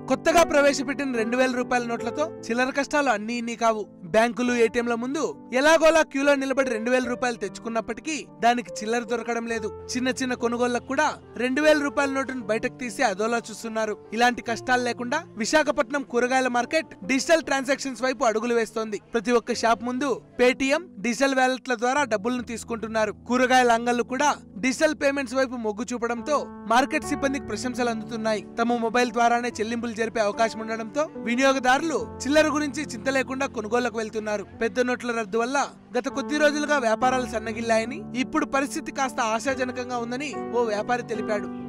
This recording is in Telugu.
కొత్తగా ప్రవేశపెట్టిన రెండు వేల రూపాయల నోట్లతో చిల్లర కష్టాలు అన్ని ఇన్ని కావు బ్యాంకులు ఏటీఎంల ముందు ఎలాగోలా క్యూలో నిలబడి రెండు వేల రూపాయలు తెచ్చుకున్నప్పటికీ దానికి చిల్లర దొరకడం లేదు చిన్న చిన్న కొనుగోళ్లకు కూడా రెండు వేల రూపాయల నోటును బయటకు తీసి అదోలా చూస్తున్నారు ఇలాంటి కష్టాలు లేకుండా విశాఖపట్నం కూరగాయల మార్కెట్ డిజిటల్ ట్రాన్సాక్షన్స్ వైపు అడుగులు వేస్తోంది ప్రతి ఒక్క షాప్ ముందు పేటిఎం డిజిటల్ వ్యాలెట్ల ద్వారా డబ్బులను తీసుకుంటున్నారు కూరగాయల అంగళ్లు కూడా డిజిటల్ పేమెంట్స్ వైపు మొగ్గు చూపడంతో మార్కెట్ సిబ్బందికి ప్రశంసలు అందుతున్నాయి తమ మొబైల్ ద్వారానే చెల్లింపులు జరిపే అవకాశం ఉండడంతో వినియోగదారులు చిల్లర గురించి చింత లేకుండా కొనుగోళ్లకు వెళ్తున్నారు పెద్ద నోట్ల రద్దు వల్ల గత కొద్ది రోజులుగా వ్యాపారాలు సన్నగిల్లాయని ఇప్పుడు పరిస్థితి కాస్త ఆశాజనకంగా ఉందని ఓ వ్యాపారి తెలిపాడు